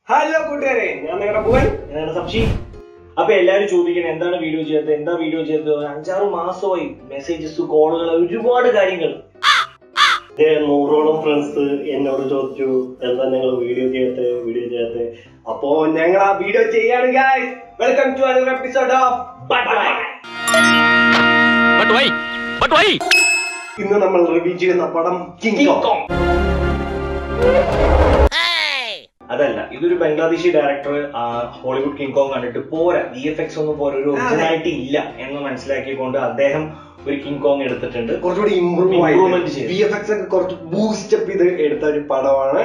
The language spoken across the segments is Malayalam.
ഹലോ കൂട്ടുകാരെ ഞാൻ നിങ്ങളുടെ ഭുവൻ എന്നാണ് സംശയം അപ്പൊ എല്ലാരും ചോദിക്കണം എന്താണ് വീഡിയോ ചെയ്യാത്തത് എന്താ വീഡിയോ ചെയ്യാത്തത് ഒരു അഞ്ചാറ് മാസമായി മെസ്സേജസ് കോളുകൾ ഒരുപാട് കാര്യങ്ങൾ എന്റെ നൂറോളം ഫ്രണ്ട്സ് എന്നോട് ചോദിച്ചു എന്താ നിങ്ങൾ വീഡിയോ ചെയ്യാത്ത വീഡിയോ ചെയ്യാത്ത അപ്പോ ഞങ്ങൾ ആ വീഡിയോ ചെയ്യാണ് guys welcome to another episode of But why? But why? ഇന്ന് നമ്മൾ റിവ്യൂ ചെയ്യുന്ന പടം കിങ് കോങ് അതല്ല ഇതൊരു Bangladeshi director Hollywood King Kong കണ്ടിട്ട് പോരാ വി എഫ് എക്സ് ഒന്നും പോരാ ഒരു ഒറിജിനാലിറ്റി ഇല്ല എന്ന് മനസ്സിലാക്കിക്കൊണ്ട് അദ്ദേഹം ഒരു കിങ് കോങ് എടുത്തിട്ടുണ്ട് കുറച്ചുകൂടി ഇമ്പ്രൂവ് Improvement ആയിട്ട് ചെയ്തു. വി എഫ് എക്സ് ഒക്കെ കുറച്ച് ബൂസ്റ്റ് അപ്പ് ചെയ്ത് എടുത്ത ഒരു പടമാണ്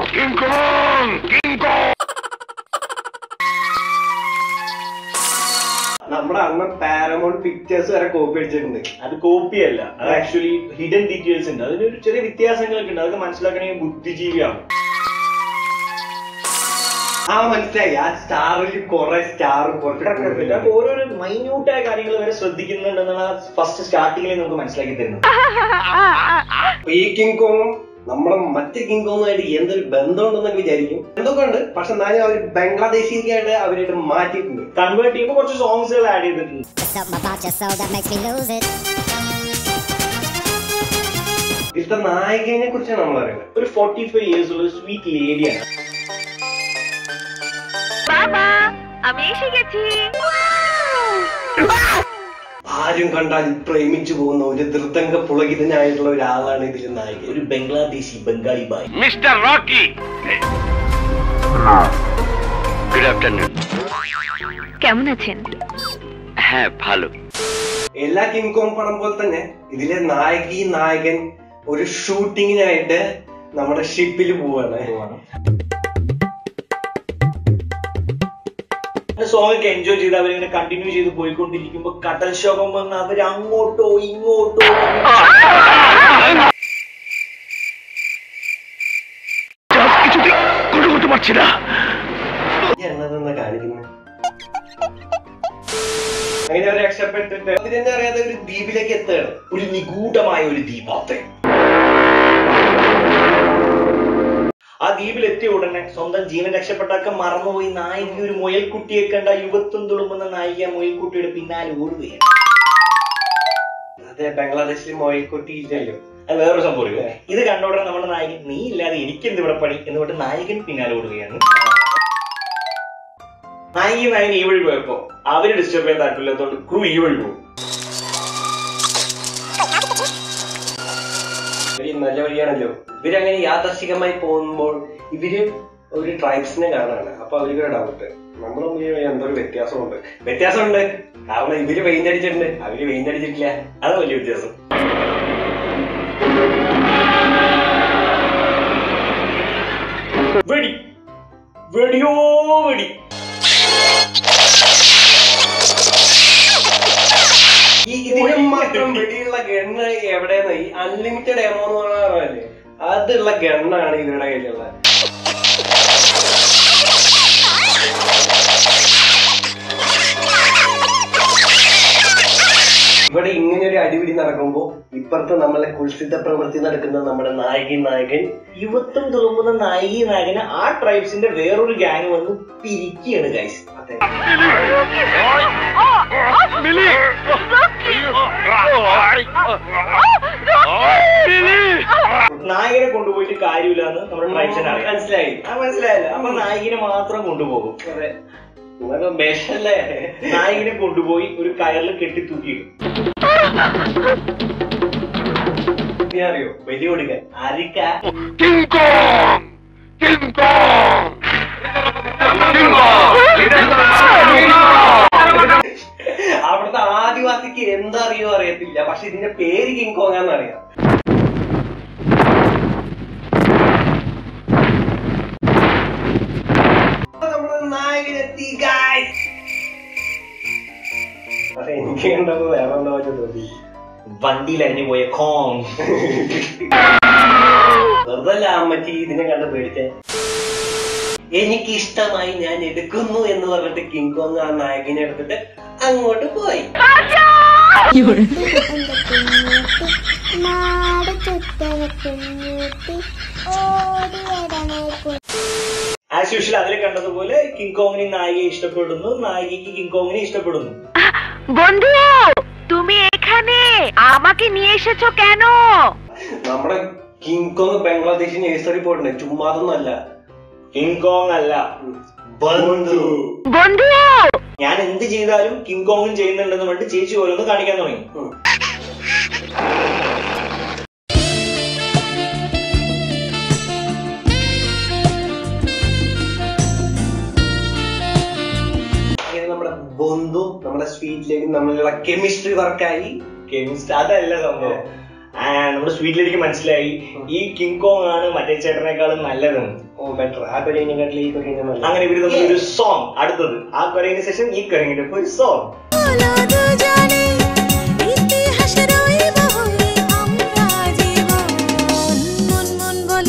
നമ്മുടെ അന്ന് പാരമൗണ്ട് പിക്ചേഴ്സ് വരെ കോപ്പി അടിച്ചിട്ടുണ്ട് അത് കോപ്പി അല്ല അത് ആക്ച്വലി ഹിഡൻ ഡീറ്റെയിൽസ് ഉണ്ട് അതിനൊരു ചെറിയ വ്യത്യാസങ്ങളൊക്കെ ഉണ്ട് അതൊക്കെ മനസ്സിലാക്കണമെങ്കിൽ ബുദ്ധിജീവിയാണ് ആ മനസ്സിലായി ആ സ്റ്റാറിൽ കുറെ സ്റ്റാർ കുറച്ച് അപ്പൊ ഓരോരോ മൈന്യൂട്ടായ കാര്യങ്ങൾ വരെ ശ്രദ്ധിക്കുന്നുണ്ടെന്നാണ് ഫസ്റ്റ് സ്റ്റാർട്ടിങ്ങിൽ നമുക്ക് മനസ്സിലാക്കി തരുന്നത് ഈ കിങ് കോങ്ങും നമ്മുടെ മറ്റേ കിങ് കോങ്ങുമായിട്ട് എന്തൊരു ബന്ധമുണ്ടെന്നൊക്കെ വിചാരിക്കും എന്തൊക്കെ ഉണ്ട് പക്ഷെ എന്നാലും അവർ ബംഗ്ലാദേശിക്കായിട്ട് അവരായിട്ട് മാറ്റിയിട്ടുണ്ട് കൺവേർട്ട് ചെയ്യുമ്പോൾ കുറച്ച് സോങ്സുകൾ ആഡ് ചെയ്തിട്ടുണ്ട് something about your soul that makes me lose it. ഇതിലത്തെ നായികനെ കുറിച്ചാണ് നമ്മൾ അറിയുന്നത് ഒരു ഫോർട്ടി ഫൈവ് ഇയേഴ്സ് ഉള്ള സ്വീറ്റ് ലേഡിയാണ് বাবা আমি এসে গেছি ആരും കണ്ടാൽ പ്രേമിച്ചു പോകുന്ന ഒരു ധൃതംഗ പുളകിതനായിട്ടുള്ള ഒരാളാണ് ഇതിൽ നായിക ഒരു ബംഗ്ലാദേശി ബംഗാളി ബായ് Mr. Rocky! Good afternoon. কেমন আছেন হ্যাঁ ভালো എല്ലാ കിങ് കോങ് പടം പോലെ തന്നെ ഇതിലെ നായകി നായകൻ ഒരു ഷൂട്ടിങ്ങിനായിട്ട് നമ്മുടെ ഷിപ്പിൽ പോവാണ് സോങ് ഒക്കെ എൻജോയ് ചെയ്ത് അവരിങ്ങനെ കണ്ടിന്യൂ ചെയ്ത് പോയിക്കൊണ്ടിരിക്കുമ്പോ കടൽക്ഷോഭം വന്ന് അവർ അങ്ങോട്ടോ ഇങ്ങോട്ടോ কোনো করতে পারছি না എന്നതെന്നാ കാണിക്കുന്നത് അങ്ങനെ അവർ രക്ഷപ്പെട്ടിട്ട് അവരെന്നെ അറിയാതെ ഒരു ദ്വീപിലേക്ക് എത്തുകയാണ് ഒരു നിഗൂഢമായ ഒരു ദ്വീപാത്തെ ആ ദ്വീപിൽ എത്തിയ ഉടനെ സ്വന്തം ജീവൻ രക്ഷപ്പെട്ടൊക്കെ മറന്നുപോയി നായിക ഒരു മുയൽക്കുട്ടിയെ കണ്ട യുവത്വം തുളുമ്പുന്ന നായിക മുയൽക്കുട്ടിയുടെ പിന്നാലെ ഓടുകയാണ് അതെ ബംഗ്ലാദേശിൽ മോയിക്കുട്ടി ഇല്ലല്ലോ അത് വേറൊരു സംഭവം അറിയോ? ഇത് കണ്ട ഉടനെ നമ്മുടെ നായകൻ നീ ഇല്ലാതെ എനിക്ക് എന്ത് ഇവിടെ പണി എന്ന് പറഞ്ഞിട്ട് നായകൻ പിന്നാലെ ഓടുകയാണ് നായിക നായകൻ ഈ വഴി പോയപ്പോ അവര് ഡിസ്റ്റർബ് ചെയ്യാൻ താല്പര്യമില്ലാത്തതുകൊണ്ട് ക്രൂ ഈ വഴി പോകും ഒരു നല്ല വഴിയാണല്ലോ ഇവരങ്ങനെ യാദർശികമായി പോകുമ്പോൾ ഇവര് ഒരു ട്രൈബ്സിനെ കാണാണ് അപ്പൊ അവർക്കൊരു ഡൗട്ട് നമ്മുടെ മുന്നിൽ എന്തോ ഒരു വ്യത്യാസമുണ്ട് വ്യത്യാസമുണ്ട് കാരണം ഇവര് പെയിന്റ് അടിച്ചിട്ടുണ്ട് അവര് പെയിന്റ് അടിച്ചിട്ടില്ല അതാണ് വലിയ വ്യത്യാസം വെടി വെടിയോ വെടി ഈ ഇതിന് മാത്രം വെടിയുള്ള ഗണ്ണ് എവിടെയെന്ന് ഈ അൺലിമിറ്റഡ് എമോ എന്ന് പറഞ്ഞാലേ അതുള്ള ഗണ്ണാണ് ഇവരുടെ കയ്യിലുള്ളത് ഇവിടെ ഇങ്ങനെ ഒരു അടിപിടി നടക്കുമ്പോ ഇപ്പുറത്ത് നമ്മളെ കുൽസിത പ്രവൃത്തി നടക്കുന്ന നമ്മുടെ നായകൻ നായകൻ യുവത്വം തുളുമ്പുന്ന നായിക നായകന് ആ ട്രൈബ്സിന്റെ വേറൊരു ഗ്യാങ് വന്ന് പിരിക്കുകയാണ് ഗൈസ് അതെ মিলি মিলি നായകനെ കൊണ്ടുപോയിട്ട് കാര്യമില്ല എന്ന് നമ്മുടെ ട്രൈബ്സിന് അറിയാം മനസ്സിലായി ആ മനസ്സിലായല്ലോ അപ്പൊ നായകനെ മാത്രം കൊണ്ടുപോകും അതെ നിങ്ങളൊക്കെ ബേഷല്ലേ നായകനെ കൊണ്ടുപോയി ഒരു കയറിൽ കെട്ടി തൂക്കിയിടും നീ അറിയോ വലിയ കൊടുക്കാൻ ആരിക്ക King Kong! King Kong! King Kong! അവിടുത്തെ ആദിവാസിക്ക് എന്തറിയോ അറിയത്തില്ല പക്ഷെ ഇതിന്റെ പേര് കിങ് കോങ്ങാന്ന് അറിയാം അപ്പൊ നമ്മുടെ നായകനെത്തി guys. പക്ഷെ എനിക്ക് കണ്ടപ്പോ വേറെ എന്താ വെച്ചാൽ തോന്നി വണ്ടിയിൽ അരിഞ്ഞു പോയ കോങ് വെറുതെ അല്ല അമ്മച്ചി ഇതിനെ കണ്ട് പേടിച്ചേ എനിക്ക് ഇഷ്ടമായി ഞാൻ എടുക്കുന്നു എന്ന് പറഞ്ഞിട്ട് കിങ് കോങ് ആ നായകനെ എടുത്തിട്ട് അങ്ങോട്ട് പോയി നാട് ചുറ്റവ കുഞ്ഞൂട്ടി ഓടിയടനെ ആസ് യൂഷ്വൽ അതിൽ കണ്ടതുപോലെ കിങ് കോങ്ങിന് നായികയെ ഇഷ്ടപ്പെടുന്നു നായികയ്ക്ക് കിങ് കോങ്ങിനെ ഇഷ്ടപ്പെടുന്നു বন্ধু তুমি এখানে আমাকে নিয়ে এসেছো কেন നമ്മുടെ കിങ് കോങ് ബംഗ്ലാദേശ് നേഴ്സറി പോയിട്ടുണ്ട് ചുമ്മാതൊന്നല്ല കിങ് കോങ് അല്ല ബന്ധു বন্ধু ഞാൻ എന്ത് ചെയ്താലും കിങ് കോങ്ങും ചെയ്യുന്നുണ്ടെന്ന് പറഞ്ഞിട്ട് ചേച്ചി ഓരോന്ന് കാണിക്കാൻ തുടങ്ങി ഉം. ഇങ്ങനെ നമ്മുടെ ബന്ധു നമ്മുടെ സ്വീറ്റിലേക്ക് നമ്മളുള്ള കെമിസ്ട്രി വർക്കായി കെമിസ്റ്റ് അതല്ല സംഭവം ആ, നമ്മുടെ സ്വീറ്റിലേക്ക് മനസ്സിലായി ഈ കിങ് കോങ് ആണ് മറ്റേ ചേട്ടനേക്കാളും നല്ലതെന്ന് ഓ ബെറ്റർ ആ കൊരേനെക്കാട്ടിൽ ഈ കൊരേനെ നല്ല അങ്ങനെ ഇവര് തമ്മിൽ ഒരു സോങ് അടുത്തത് ആ കൊരങ്ങിന് ശേഷം ഈ കൊരങ്ങിന്റെ ഒപ്പം ഒരു സോങ് বলো দুজনে ইতিহাস রইব হয়ে আমরা জীবন মন মন বলে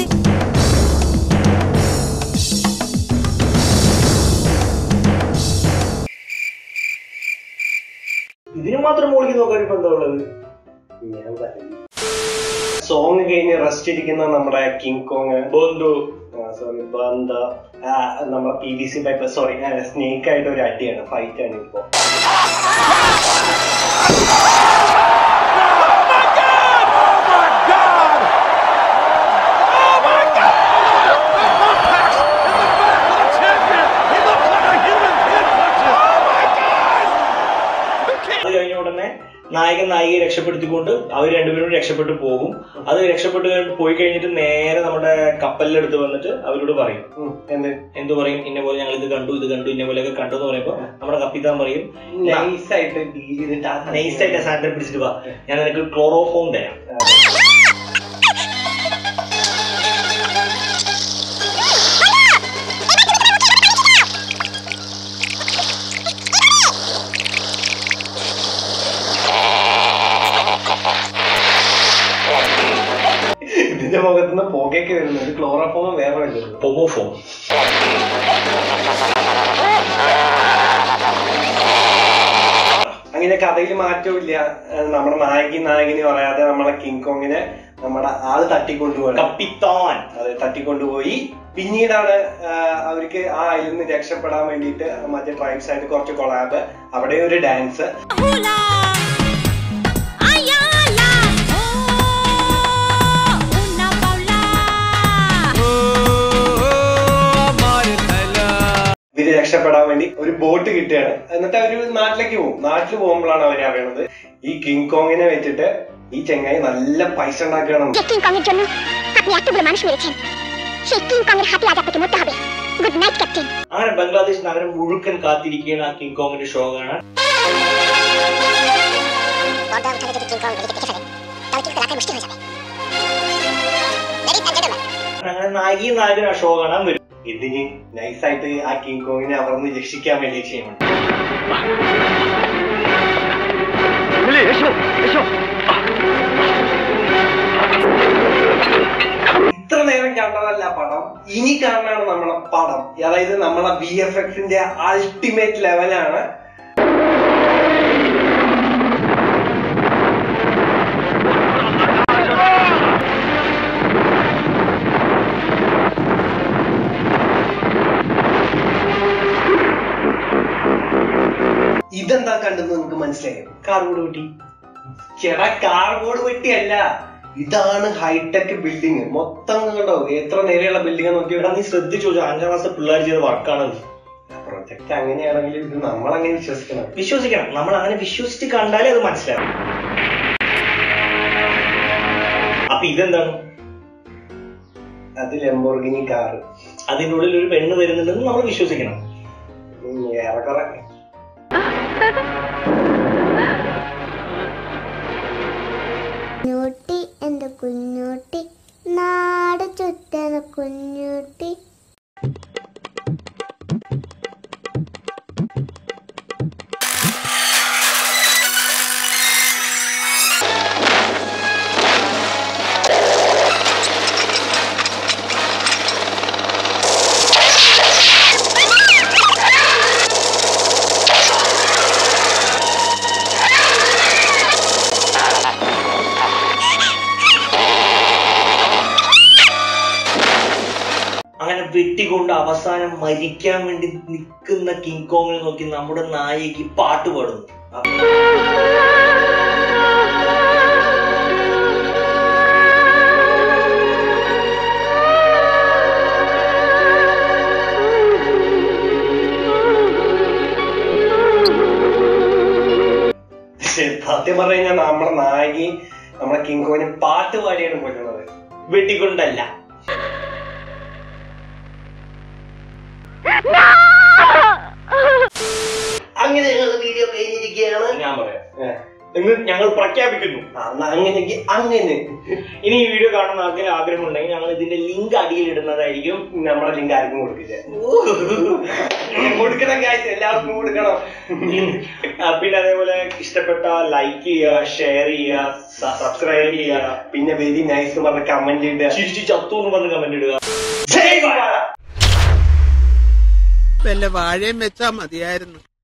ഇതിന് മാത്രം മോളിക്ക് നോക്കാൻ ഇപ്പൊ എന്താ ഉള്ളത് ഞാൻ പറയുന്നു സോങ് കഴിഞ്ഞ് റെസ്റ്റ് ഇരിക്കുന്ന നമ്മുടെ കിങ് കോങ് ബന്ധു സോറി ബന്ദ ആ, നമ്മുടെ P V C pipe sorry snake ആയിട്ട് ഒരു അടിയാണ് ഫൈറ്റ് ആണ് ഇപ്പോ അത് കഴിഞ്ഞ ഉടനെ നായകൻ നായികയെ രക്ഷപ്പെടുത്തിക്കൊണ്ട് അവർ രണ്ടുപേരും രക്ഷപ്പെട്ടു പോകും അത് രക്ഷപ്പെട്ട് കഴിഞ്ഞ് പോയി കഴിഞ്ഞിട്ട് നേരെ നമ്മുടെ കപ്പലിലെടുത്ത് വന്നിട്ട് അവരോട് പറയും ഉം, എന്ത് എന്തു പറയും ഇന്ന പോലെ ഞങ്ങൾ ഇത് കണ്ടു ഇത് കണ്ടു ഇന്ന പോലെയൊക്കെ കണ്ടു എന്ന് പറയുമ്പോ നമ്മുടെ കപ്പിത്താൻ പറയും നൈസ് ആയിട്ട് ഡീൽ ചെയ്തിട്ട് ആ നൈസ് ആയിട്ട് സാൻഡൽ പിടിച്ചിട്ട് വാ ഞാൻ നിനക്ക് ക്ലോറോഫോം തരാം ഇതിന്റെ മുഖത്തുനിന്ന് പുകയൊക്കെ വരുന്നു ഒരു ക്ലോറോഫോം വേറെ വരുന്നു പൊമോഫോം അങ്ങനെ കഥയിൽ മാറ്റമില്ല ഏഹ് നമ്മുടെ നായകി നായകന് പറയാതെ നമ്മളെ കിങ് കോങ്ങിനെ നമ്മുടെ ആള് തട്ടിക്കൊണ്ടുപോകണം കപ്പിത്താൻ അത് തട്ടിക്കൊണ്ടുപോയി പിന്നീടാണ് ആഹ് അവർക്ക് ആ അതിൽ നിന്ന് രക്ഷപ്പെടാൻ വേണ്ടിയിട്ട് മറ്റേ ട്രൈബ്സ് ആയിട്ട് കുറച്ച് കൊളാബ് അവിടെ ഒരു ഡാൻസ് হুলা আয়ালা ও উনা পাওলা ഇവര് രക്ഷപ്പെടാൻ വേണ്ടി ഒരു ബോട്ട് കിട്ടുകയാണ് എന്നിട്ട് അവര് നാട്ടിലേക്ക് പോകും നാട്ടിൽ പോകുമ്പോഴാണ് അവർ അറിയണത് ഈ കിങ് കോങ്ങിനെ വെച്ചിട്ട് ഈ ചെങ്ങായി നല്ല പൈസ ഉണ്ടാക്കുകയാണ് যে কিং কংয়ের জন্য আপনি এতগুলো মানুষ মেরেছেন সেই কিং কংয়ের হাতে আজ আপনাকে মরতে হবে গুড নাইট ক্যাপ্টেন അങ്ങനെ ബംഗ്ലാദേശ് നഗരം മുഴുക്കൻ കാത്തിരിക്കുകയാണ് ആ കിങ് കോങ്ങിന്റെ ഷോ കാണാൻ পর্দা উঠালে যদি কিং কং এদিকে দেখে ফেলে তাহলে কিন্তু রাখা মুশকিল হয়ে যাবে লেডিস এন্ড জেন্টলম্যান അങ്ങനെ നായികയും നായകനും ആ ഷോ കാണാൻ വരും ഇതിന് നൈസായിട്ട് ആ കിങ് കോങ്ങിനെ അവിടെ നിന്ന് രക്ഷിക്കാൻ വേണ്ടി ചെയ്യണം মিলি এসো এসো ഇത്ര നേരം കണ്ടതല്ല പടം ഇനി കാണാനാണ് നമ്മളെ പടം അതായത് നമ്മളെ വി എഫ് എക്സിന്റെ അൾട്ടിമേറ്റ് ലെവലാണ് ഇതെന്താ കണ്ടെന്ന് നിങ്ങൾക്ക് മനസ്സിലായോ കാർബോർഡ് വെട്ടി ചേട്ടാ കാർബോർഡ് വെട്ടിയല്ല ഇതാണ് ഹൈടെക് ബിൽഡിംഗ് മൊത്തം കണ്ടോ എത്ര നേരെയുള്ള ബിൽഡിംഗ് ഇവിടെ നോക്കിയോ നീ ശ്രദ്ധിച്ചു നോച്ചു അഞ്ചാം ക്ലാസ് പിള്ളേർ ചെയ്ത വർക്കാണ് പ്രൊജക്ട് അങ്ങനെയാണെങ്കിൽ ഇത് നമ്മളങ്ങനെ വിശ്വസിക്കണം വിശ്വസിക്കണം നമ്മൾ അങ്ങനെ വിശ്വസിച്ച് കണ്ടാലേ അത് മനസ്സിലാവും അപ്പൊ ഇതെന്താണ് അത് ലംബോർഗിനി കാറ് അതിന്റെ ഉള്ളിൽ ഒരു പെണ്ണ് വരുന്നുണ്ടെന്ന് നമ്മൾ വിശ്വസിക്കണം ഏറെക്കുറെ കുഞ്ഞൂട്ടി എന്റെ കുഞ്ഞൂട്ടി നാട് ചുറ്റണ കുഞ്ഞൂട്ടി അങ്ങനെ അവസാനം മരിക്കാൻ വേണ്ടി നിൽക്കുന്ന കിങ് കോങ്ങിനെ നോക്കി നമ്മുടെ നായികക്ക് പാട്ട് പാടുന്നു സത്യം പറഞ്ഞു കഴിഞ്ഞാൽ നമ്മുടെ നായകി നമ്മുടെ കിങ് കോയിന് പാട്ട് പാടിയാണ് കൊല്ലുന്നത് വെട്ടിക്കൊണ്ടല്ല അങ്ങനെ ഞങ്ങൾ വീഡിയോ കഴിഞ്ഞിരിക്കുകയാണ് ഞാൻ പറയാം ഏ, എന്ന് ഞങ്ങൾ പ്രഖ്യാപിക്കുന്നു ആ, എന്നാ അങ്ങനെയെങ്കിൽ അങ്ങനെ ഇനി ഈ വീഡിയോ കാണുന്ന ആർക്കെങ്കിലും ആഗ്രഹമുണ്ടെങ്കിൽ ഞങ്ങൾ ഇതിന്റെ ലിങ്ക് അടിയിൽ ഇടുന്നതായിരിക്കും നമ്മുടെ ലിങ്ക് ആർക്കും കൊടുക്കില്ല കൊടുക്കണം കാര്യം എല്ലാവർക്കും കൊടുക്കണം ആ, പിന്നെ അതേപോലെ ഇഷ്ടപ്പെട്ട ലൈക്ക് ചെയ്യുക ഷെയർ ചെയ്യുക സബ്സ്ക്രൈബ് ചെയ്യുക പിന്നെ വെരി നൈസ് പറഞ്ഞ കമന്റ് ഇടുക ചിരിച്ച് ചത്തു എന്ന് പറഞ്ഞ് കമന്റ് ഇടുക ജയ് വാഴ വല്ല വാഴയും വെച്ചാ മതിയായിരുന്നു